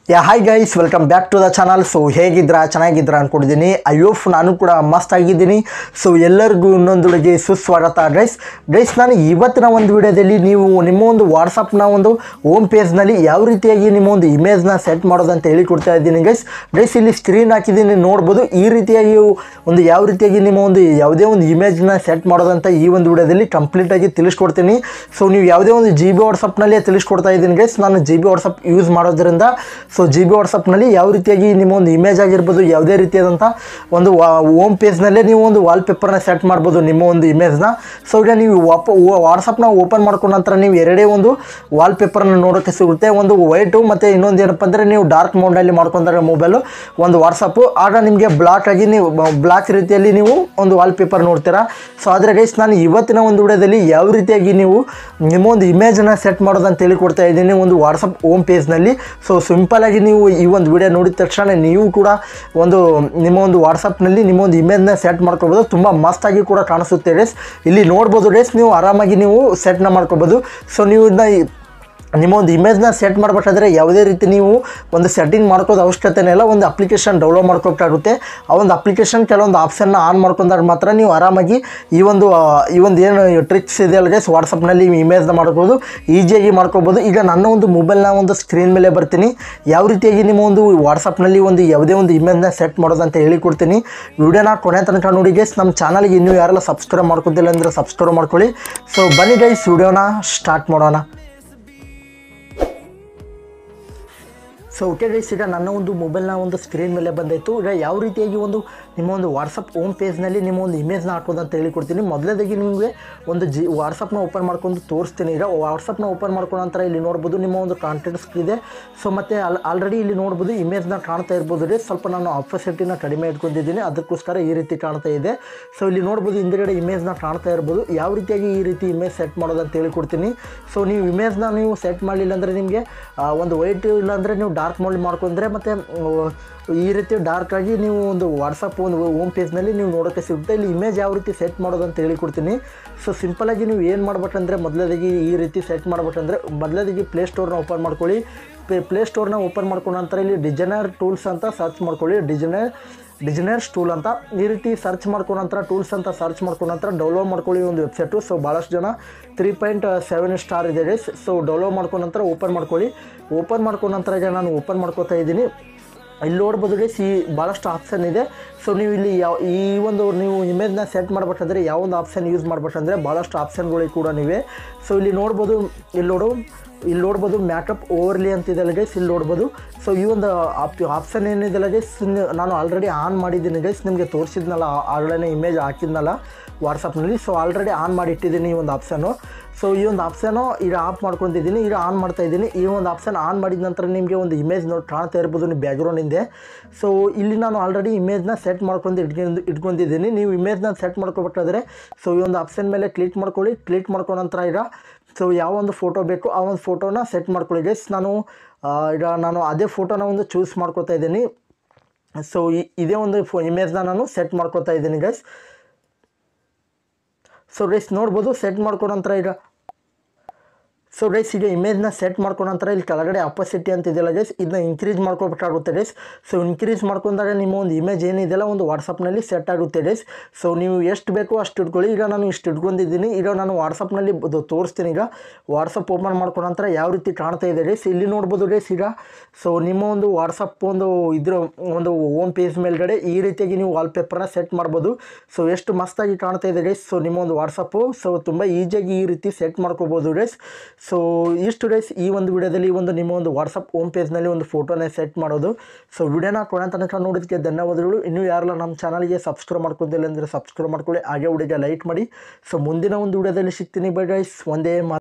yeah hi guys welcome back to the channel so ಹೇಗಿದ್ರಾ ಚೆನ್ನಾಗಿದ್ರಾ ಅಂದ್ಕೊಂಡಿದ್ದೀನಿ ಐ ಹೋಪ್ ನಾನು ಕೂಡ ಮಸ್ತ್ ಆಗಿದ್ದೀನಿ ಸೊ ಎಲ್ಲರಿಗೂ ಇನ್ನೊಂದುಳಿಗೆ ಸುಸ್ವಾಗತ ಗೈಸ್ ಗೈಸ್ ನಾನು ಇವತ್ತಿನ ಒಂದು ವಿಡಿಯೋದಲ್ಲಿ ನೀವು ನಿಮ್ಮ ಒಂದು ವಾಟ್ಸಪ್ನ ಒಂದು ಹೋಮ್ ಪೇಜ್ನಲ್ಲಿ ಯಾವ ರೀತಿಯಾಗಿ ನಿಮ್ಮ ಒಂದು ಇಮೇಜ್ನ ಸೆಟ್ ಮಾಡೋದಂತ ಹೇಳಿ ಕೊಡ್ತಾ ಇದ್ದೀನಿ ಗೈಸ್ ಗೈಸ್ ಇಲ್ಲಿ ಸ್ಕ್ರೀನ್ ಹಾಕಿದ್ದೀನಿ ನೋಡ್ಬೋದು ಈ ರೀತಿಯಾಗಿ ಒಂದು ಯಾವ ರೀತಿಯಾಗಿ ನಿಮ್ಮ ಒಂದು ಯಾವುದೇ ಒಂದು ಇಮೇಜ್ನ ಸೆಟ್ ಮಾಡೋದಂತ ಈ ಒಂದು ವಿಡಿಯೋದಲ್ಲಿ ಕಂಪ್ಲೀಟಾಗಿ ತಿಳಿಸ್ಕೊಡ್ತೀನಿ ಸೊ ನೀವು ಯಾವುದೇ ಒಂದು ಜಿ ಬಿ ವಾಟ್ಸಪ್ನಲ್ಲಿ ತಿಳಿಸ್ಕೊಡ್ತಾ ಇದ್ದೀನಿ ಗೈಸ್ ನಾನು ಜಿ ಬಿ ವಾಟ್ಸಪ್ ಯೂಸ್ ಮಾಡೋದ್ರಿಂದ ಸೊ ಜಿ ಬಿ ವಾಟ್ಸಪ್ನಲ್ಲಿ ಯಾವ ರೀತಿಯಾಗಿ ನಿಮ್ಮ ಒಂದು ಇಮೇಜ್ ಆಗಿರ್ಬೋದು ಯಾವುದೇ ರೀತಿಯಾದಂಥ ಒಂದು ಹೋಮ್ ಪೇಜ್ನಲ್ಲೇ ನೀವು ಒಂದು ವಾಲ್ ಪೇಪರ್ನ ಸೆಟ್ ಮಾಡ್ಬೋದು ನಿಮ್ಮ ಒಂದು ಇಮೇಜ್ನ ಸೊ ಈಗ ನೀವು ವಾಪ ವಾಟ್ಸಪ್ನ ಓಪನ್ ಮಾಡ್ಕೊಂಡ ನಂತರ ನೀವು ಎರಡೇ ಒಂದು ವಾಲ್ ಪೇಪರ್ನ ನೋಡೋಕ್ಕೆ ಸಿಗುತ್ತೆ ಒಂದು ವೈಟು ಮತ್ತು ಇನ್ನೊಂದು ಏನಪ್ಪ ಅಂದರೆ ನೀವು ಡಾರ್ಕ್ ಮೋಡ್ನಲ್ಲಿ ಮಾಡ್ಕೊಂಡ್ರೆ ಮೊಬೈಲು ಒಂದು ವಾಟ್ಸಪ್ಪು ಆಗ ನಿಮಗೆ ಬ್ಲಾಕ್ ಆಗಿ ನೀವು ಬ್ಲಾಕ್ ರೀತಿಯಲ್ಲಿ ನೀವು ಒಂದು ವಾಲ್ ಪೇಪರ್ ನೋಡ್ತೀರಾ ಸೊ ಆದರೆ ಗೈಸ್ ನಾನು ಇವತ್ತಿನ ಒಂದು ವಿಡಿಯೋದಲ್ಲಿ ಯಾವ ರೀತಿಯಾಗಿ ನೀವು ನಿಮ್ಮ ಒಂದು ಇಮೇಜನ್ನು ಸೆಟ್ ಮಾಡೋದಂತ ಹೇಳಿ ಕೊಡ್ತಾ ಇದ್ದೀನಿ ಒಂದು ವಾಟ್ಸಪ್ ಹೋಮ್ ಪೇಜ್ನಲ್ಲಿ ಸೊ ಸಿಂಪಲ್ ಆಗಿ ನೀವು ಈ ಒಂದು ವಿಡಿಯೋ ನೋಡಿದ ತಕ್ಷಣ ನೀವು ಕೂಡ ಒಂದು ನಿಮ್ಮ ಒಂದು ವಾಟ್ಸಪ್ನಲ್ಲಿ ನಿಮ್ಮ ಒಂದು ಇಮೇಜ್ನ ಸೆಟ್ ಮಾಡ್ಕೋಬೋದು ತುಂಬ ಮಸ್ತಾಗಿ ಕೂಡ ಕಾಣಿಸುತ್ತೆ ರೇಸ್ ಇಲ್ಲಿ ನೋಡ್ಬೋದು ರೇಸ್ ನೀವು ಆರಾಮಾಗಿ ನೀವು ಸೆಟ್ನ ಮಾಡ್ಕೋಬೋದು ಸೊ ನೀವು ಇದನ್ನ ನಿಮ್ಮ ಒಂದು ಇಮೇಜ್ನ ಸೆಟ್ ಮಾಡಬೇಕಾದ್ರೆ ಯಾವುದೇ ರೀತಿ ನೀವು ಒಂದು ಸೆಟ್ಟಿಂಗ್ ಮಾಡ್ಕೋದು ಅವಶ್ಯಕತೆನೇ ಇಲ್ಲ ಒಂದು ಅಪ್ಲಿಕೇಶನ್ ಡೌನ್ಲೋಡ್ ಮಾಡ್ಕೋಬೇಕಾಗುತ್ತೆ ಆ ಒಂದು ಅಪ್ಲಿಕೇಶನ್ ಕೆಲವೊಂದು ಆಪ್ಷನ್ನ ಆನ್ ಮಾಡ್ಕೊಂಡಾಗ ಮಾತ್ರ ನೀವು ಆರಾಮಾಗಿ ಈ ಒಂದು ಆ, ಈ ಒಂದು ಏನು ಟ್ರಿಕ್ಸ್ ಇದೆ ಅಲ್ಲ ಗೈಸ್ ವಾಟ್ಸಪ್ನಲ್ಲಿ ಇಮೇಜ್ನ ಮಾಡ್ಕೋಬೋದು ಈಸಿಯಾಗಿ ಮಾಡ್ಕೋಬೋದು ಈಗ ನನ್ನ ಒಂದು ಮೊಬೈಲ್ನ ಒಂದು ಸ್ಕ್ರೀನ್ ಮೇಲೆ ಬರ್ತೀನಿ ಯಾವ ರೀತಿಯಾಗಿ ನಿಮ್ಮ ಒಂದು ವಾಟ್ಸಪ್ನಲ್ಲಿ ಒಂದು ಯಾವುದೇ ಒಂದು ಇಮೇಜ್ನ ಸೆಟ್ ಮಾಡೋದಂತ ಹೇಳಿಕೊಡ್ತೀನಿ ವಿಡಿಯೋನ ಕೊನೆ ತನಕ ನೋಡಿ ಗೈಸ್ ನಮ್ಮ ಚಾನಲ್ಗೆ ಇನ್ನೂ ಯಾರೆಲ್ಲ ಸಬ್ಸ್ಕ್ರೈಬ್ ಮಾಡ್ಕೊತಿಲ್ಲ ಅಂದರೆ ಸಬ್ಸ್ಕ್ರೈಬ್ ಮಾಡ್ಕೊಳ್ಳಿ ಸೊ ಬನ್ನಿ ಗೈಸ್ ವಿಡಿಯೋನ ಸ್ಟಾರ್ಟ್ ಮಾಡೋಣ ಸೊ ಓಕೆ ಗೈಸ್ ಈಗ ನನ್ನ ಒಂದು ಮೊಬೈಲ್ನ ಒಂದು ಸ್ಕ್ರೀನ್ ಮೇಲೆ ಬಂದಾಯಿತು ಈಗ ಯಾವ ರೀತಿಯಾಗಿ ಒಂದು ನಿಮ್ಮ ಒಂದು ವಾಟ್ಸಪ್ ಹೋಮ್ ಪೇಜ್ನಲ್ಲಿ ನಿಮ್ಮ ಒಂದು ಇಮೇಜ್ನ ಹಾಕೋದು ಅಂತ ಹೇಳಿಕೊಡ್ತೀನಿ ಮೊದಲೇದಾಗಿ ನಿಮಗೆ ಒಂದು ಜಿ ವಾಟ್ಸಪ್ನ ಓಪನ್ ಮಾಡ್ಕೊಂಡು ತೋರಿಸ್ತೀನಿ ಈಗ ವಾಟ್ಸಪ್ನ ಓಪನ್ ಮಾಡ್ಕೊಂಡ ನಂತರ ಇಲ್ಲಿ ನೋಡ್ಬೋದು ನಿಮ್ಮ ಒಂದು ಕಾಂಟ್ಯಾಕ್ಟ್ಸ್ ಇದೆ ಸೊ ಮತ್ತು ಅಲ್ಲಿ ಆಲ್ರೆಡಿ ಇಲ್ಲಿ ನೋಡ್ಬೋದು ಇಮೇಜ್ನ ಕಾಣ್ತಾ ಇರ್ಬೋದು ರೀ ಸ್ವಲ್ಪ ನಾನು ಆಪೋಸಿಟಿನ ಕಡಿಮೆ ಇಟ್ಕೊಂಡಿದ್ದೀನಿ ಅದಕ್ಕೋಸ್ಕರ ಈ ರೀತಿ ಕಾಣ್ತಾ ಇದೆ ಸೊ ಇಲ್ಲಿ ನೋಡ್ಬೋದು ಹಿಂದ್ಗಡೆ ಇಮೇಜ್ನ ಕಾಣ್ತಾ ಇರ್ಬೋದು ಯಾವ ರೀತಿಯಾಗಿ ಈ ರೀತಿ ಇಮೇಜ್ ಸೆಟ್ ಮಾಡೋದು ಅಂತ ಹೇಳಿಕೊಡ್ತೀನಿ ಸೊ ನೀವು ಇಮೇಜ್ನ ನೀವು ಸೆಟ್ ಮಾಡಲಿಲ್ಲ ಅಂದರೆ ನಿಮಗೆ ಆ, ಒಂದು ವೈಟ್ ಇಲ್ಲಾಂದರೆ ನೀವು ಡಾರ್ಕ್ ಮೋಡ್ ಮಾಡ್ಕೊಂಡ್ರೆ ಮತ್ತು ಈ ರೀತಿ ಡಾರ್ಕ್ ಆಗಿ ನೀವು ಒಂದು ವಾಟ್ಸಪ್ ಒಂದು ಹೋಮ್ ಪೇಜ್ನಲ್ಲಿ ನೀವು ನೋಡೋಕ್ಕೆ ಸಿಗುತ್ತೆ ಇಲ್ಲಿ ಇಮೇಜ್ ಯಾವ ರೀತಿ ಸೆಟ್ ಮಾಡೋದು ಅಂತ ಹೇಳಿಕೊಡ್ತೀನಿ ಸೊ ಸಿಂಪಲಾಗಿ ನೀವು ಏನು ಮಾಡ್ಬೇಕಂದ್ರೆ ಮೊದಲೇದಾಗಿ ಈ ರೀತಿ ಸೆಟ್ ಮಾಡ್ಬೇಕಂದ್ರೆ ಮೊದಲೇದಾಗಿ ಪ್ಲೇಸ್ಟೋರ್ನ ಓಪನ್ ಮಾಡ್ಕೊಳ್ಳಿ ಪ್ಲೇ ಸ್ಟೋರ್ನ ಓಪನ್ ಮಾಡ್ಕೊಂಡ ನಂತರ ಇಲ್ಲಿ ಡಿಸೈನರ್ ಟೂಲ್ಸ್ ಅಂತ ಸರ್ಚ್ ಮಾಡ್ಕೊಳ್ಳಿ ಡಿಸೈನರ್ ಡಿಸೈನರ್ಸ್ ಟೂಲ್ ಅಂತ ಈ ರೀತಿ ಸರ್ಚ್ ಮಾಡ್ಕೊಂಡ ನಂತರ ಟೂಲ್ಸ್ ಅಂತ ಸರ್ಚ್ ಮಾಡ್ಕೊಂಡ ನಂತರ ಡೌನ್ಲೋಡ್ ಮಾಡ್ಕೊಳ್ಳಿ ಒಂದು ವೆಬ್ಸೈಟು ಸೊ ಭಾಳಷ್ಟು ಜನ ತ್ರೀ ಪಾಯಿಂಟ್ ಸೆವೆನ್ ಸ್ಟಾರ್ ಇದೆ ಗೈಸ್ ಸೊ ಡೌನ್ಲೋಡ್ ಮಾಡ್ಕೊಂಡ ನಂತರ ಓಪನ್ ಮಾಡ್ಕೊಳ್ಳಿ ಓಪನ್ ಮಾಡ್ಕೊಂಡ ನಂತರ ಈಗ ನಾನು ಓಪನ್ ಮಾಡ್ಕೋತಾ ಇದ್ದೀನಿ ಇಲ್ಲಿ ನೋಡ್ಬೋದು ಗೈಸ್ ಈ ಭಾಳಷ್ಟು ಆಪ್ಷನ್ ಇದೆ ಸೊ ನೀವು ಇಲ್ಲಿ ಯಾವ ಈ ಒಂದು ನೀವು ಇಮೇಜ್ನ ಸೆಟ್ ಮಾಡ್ಬೇಕಂದ್ರೆ ಯಾವ ಒಂದು ಆಪ್ಷನ್ ಯೂಸ್ ಮಾಡ್ಬೇಕಂದ್ರೆ ಭಾಳಷ್ಟು ಆಪ್ಷನ್ಗಳಿಗೆ ಕೂಡ ನೀವೇ ಸೊ ಇಲ್ಲಿ ನೋಡ್ಬೋದು ಇಲ್ಲಿ ನೋಡು ಇಲ್ಲಿ ನೋಡ್ಬೋದು ಮ್ಯಾಕಪ್ ಓವರ್ಲಿ ಅಂತಿದೆಲ್ಲ ಗೈಸ್ ಇಲ್ಲಿ ನೋಡ್ಬೋದು ಸೊ ಈ ಒಂದು ಆಪ್ ಆಪ್ಷನ್ ಏನಿದೆಲ್ಲ ಗೈಸ್ ನಾನು ಆಲ್ರೆಡಿ ಆನ್ ಮಾಡಿದ್ದೀನಿ ಗೈಸ್ ನಿಮಗೆ ತೋರಿಸಿದ್ನಲ್ಲ ಆಲ್ರೆಡಿ ಇಮೇಜ್ ಹಾಕಿದ್ನಲ್ಲ ವಾಟ್ಸಪ್ನಲ್ಲಿ ಸೊ ಆಲ್ರೆಡಿ ಆನ್ ಮಾಡಿ ಇಟ್ಟಿದ್ದೀನಿ ಈ ಒಂದು ಆಪ್ಷನು ಸೊ ಈ ಒಂದು ಆಪ್ಷನು ಈಗ ಆಫ್ ಮಾಡ್ಕೊತಿದ್ದೀನಿ ಈಗ ಆನ್ ಮಾಡ್ತಾ ಇದ್ದೀನಿ ಈ ಒಂದು ಆಪ್ಷನ್ ಆನ್ ಮಾಡಿದ ನಂತರ ನಿಮಗೆ ಒಂದು ಇಮೇಜ್ ನೋಡಿ ಕಾಣ್ತಾ ಇರ್ಬೋದು ನೀವು ಬ್ಯಾಕ್ಗ್ರೌಂಡ್ ಹಿಂದೆ ಸೊ ಇಲ್ಲಿ ನಾನು ಆಲ್ರೆಡಿ ಇಮೇಜ್ನ ಸೆಟ್ ಮಾಡ್ಕೊಂಡು ಇಟ್ಕೊಂಡು ಇಟ್ಕೊಂಡಿದ್ದೀನಿ ನೀವು ಇಮೇಜ್ನ ಸೆಟ್ ಮಾಡ್ಕೋಬೇಕಾದ್ರೆ ಸೊ ಈ ಒಂದು ಆಪ್ಷನ್ ಮೇಲೆ ಕ್ಲಿಕ್ ಮಾಡ್ಕೊಳ್ಳಿ ಕ್ಲಿಕ್ ಮಾಡ್ಕೊಂಡ ನಂತರ ಈಗ ಸೊ ಯಾವ ಒಂದು ಫೋಟೋ ಬೇಕು ಆ ಒಂದು ಫೋಟೋನ ಸೆಟ್ ಮಾಡ್ಕೊಳ್ಳಿ ಗೈಸ್ ನಾನು ಆ, ಈಗ ನಾನು ಅದೇ ಫೋಟೋನ ಒಂದು ಚೂಸ್ ಮಾಡ್ಕೋತಾ ಇದ್ದೀನಿ ಸೊ ಇದೇ ಒಂದು ಫೋ ಇಮೇಜ್ನ ನಾನು ಸೆಟ್ ಮಾಡ್ಕೋತಾ ಇದ್ದೀನಿ ಗೈಸ್ ಸೊ ಗೈಸ್ ನೋಡ್ಬೋದು ಸೆಟ್ ಮಾಡ್ಕೊಂಡ ನಂತರ ಈಗ ಸೊ ಗೈಸ್ ಈಗ ಇಮೇಜ್ನ ಸೆಟ್ ಮಾಡ್ಕೊಂಡ ನಂತರ ಇಲ್ಲಿ ಕೆಳಗಡೆ ಅಪೋಸಿಟಿ ಅಂತ ಇದೆಯಲ್ಲ ಗೈಸ್ ಇದನ್ನ ಇನ್ಕ್ರೀಸ್ ಮಾಡ್ಕೋಬೇಕಾಗುತ್ತೆ ಗೈಸ್ ಸೊ ಇನ್ಕ್ರೀಸ್ ಮಾಡ್ಕೊಂಡಾಗ ನಿಮ್ಮ ಒಂದು ಇಮೇಜ್ ಏನಿದೆಯಲ್ಲ ಒಂದು ವಾಟ್ಸಪ್ನಲ್ಲಿ ಸೆಟ್ ಆಗುತ್ತೆ ಗೈಸ್ ಸೊ ನೀವು ಎಷ್ಟು ಬೇಕೋ ಅಷ್ಟು ಇಟ್ಕೊಳ್ಳಿ ಈಗ ನಾನು ಇಷ್ಟು ಇಟ್ಕೊಂಡಿದ್ದೀನಿ ಈಗ ನಾನು ವಾಟ್ಸಪ್ನಲ್ಲಿ ಅದು ತೋರಿಸ್ತೀನಿ ಈಗ ವಾಟ್ಸಪ್ ಓಪನ್ ಮಾಡ್ಕೊಂಡ ನಂತರ ಯಾವ ರೀತಿ ಕಾಣ್ತಾ ಇದೆ ಗೈಸ್ ಇಲ್ಲಿ ನೋಡ್ಬೋದು ಗೈಸ್ ಈಗ ಸೊ ನಿಮ್ಮ ಒಂದು ವಾಟ್ಸಪ್ ಒಂದು ಇದ್ರ ಒಂದು ಹೋಮ್ ಪೇಜ್ ಮೇಲ್ಗಡೆ ಈ ರೀತಿಯಾಗಿ ನೀವು ವಾಲ್ಪೇಪರ್ನ ಸೆಟ್ ಮಾಡ್ಬೋದು ಸೊ ಎಷ್ಟು ಮಸ್ತಾಗಿ ಕಾಣ್ತಾ ಇದೆ ಗೈಸ್ ಸೊ ನಿಮ್ಮ ಒಂದು ವಾಟ್ಸಪ್ಪು ಸೊ ತುಂಬ ಈಸಿಯಾಗಿ ಈ ರೀತಿ ಸೆಟ್ ಮಾಡ್ಕೋಬೋದು ಗೈಸ್ ಸೊ ಇಷ್ಟು ಡೇಸ್ ಈ ಒಂದು ವಿಡಿಯೋದಲ್ಲಿ ಒಂದು ನಿಮ್ಮ ಒಂದು ವಾಟ್ಸಪ್ ಹೋಮ್ ಪೇಜ್ನಲ್ಲಿ ಒಂದು ಫೋಟೋನ ಸೆಟ್ ಮಾಡೋದು ಸೊ ವಿಡಿಯೋನ ಕೊನೆ ತನಕ ನೋಡೋದಕ್ಕೆ ಧನ್ಯವಾದಗಳು ಇನ್ನೂ ಯಾರೆಲ್ಲ ನಮ್ಮ ಚಾನಲ್ಗೆ ಸಬ್ಸ್ಕ್ರೈಬ್ ಮಾಡ್ಕೊಂಡಿಲ್ಲ ಅಂದರೆ ಸಬ್ಸ್ಕ್ರೈಬ್ ಮಾಡ್ಕೊಳ್ಳಿ ಹಾಗೆ ವಿಡಿಯೋಗೆ ಲೈಕ್ ಮಾಡಿ ಸೊ ಮುಂದಿನ ಒಂದು ವಿಡಿಯೋದಲ್ಲಿ ಸಿಗ್ತೀನಿ ಬೈ ಗೈಸ್ ಒಂದೇ ಮಾತು